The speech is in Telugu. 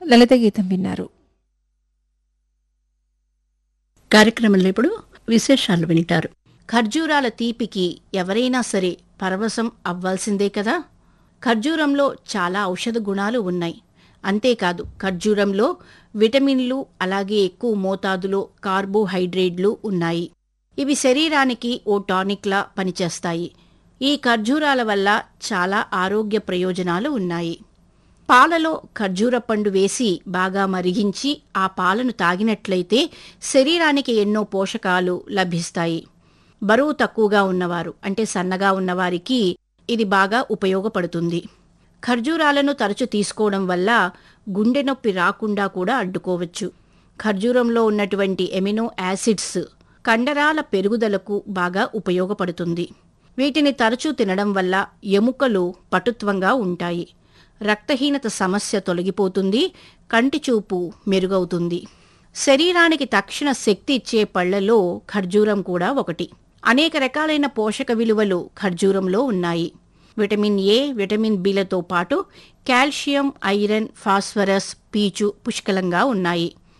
లలిత గీతం విన్నారు కార్యక్రమంలో ఇప్పుడు విశేషాలు వింటారు ఖర్జూరాల తీపికి ఎవరైనా సరే పరవశం అవ్వాల్సిందే కదా ఖర్జూరంలో చాలా ఔషధ గుణాలు ఉన్నాయి అంతేకాదు ఖర్జూరంలో విటమిన్లు అలాగే ఎక్కువ మోతాదులో కార్బోహైడ్రేట్లు ఉన్నాయి ఇవి శరీరానికి ఓ టానిక్లా పనిచేస్తాయి ఈ ఖర్జూరాల వల్ల చాలా ఆరోగ్య ప్రయోజనాలు ఉన్నాయి పాలలో ఖర్జూర పండు వేసి బాగా మరిగించి ఆ పాలను తాగినట్లయితే శరీరానికి ఎన్నో పోషకాలు లభిస్తాయి బరువు తక్కువగా ఉన్నవారు అంటే సన్నగా ఉన్నవారికి ఇది బాగా ఉపయోగపడుతుంది ఖర్జూరాలను తరచు తీసుకోవడం వల్ల గుండె నొప్పి రాకుండా కూడా అడ్డుకోవచ్చు ఖర్జూరంలో ఉన్నటువంటి ఎమినో యాసిడ్స్ కండరాల పెరుగుదలకు బాగా ఉపయోగపడుతుంది వీటిని తరచూ తినడం వల్ల ఎముకలు పటుత్వంగా ఉంటాయి రక్తహీనత సమస్య తొలగిపోతుంది కంటి చూపు మెరుగవుతుంది శరీరానికి తక్షణ శక్తి ఇచ్చే పళ్లలో ఖర్జూరం కూడా ఒకటి అనేక రకాలైన పోషక విలువలు ఖర్జూరంలో ఉన్నాయి విటమిన్ ఏ విటమిన్ బిలతో పాటు కాల్షియం ఐరన్ ఫాస్ఫరస్ పీచు పుష్కలంగా ఉన్నాయి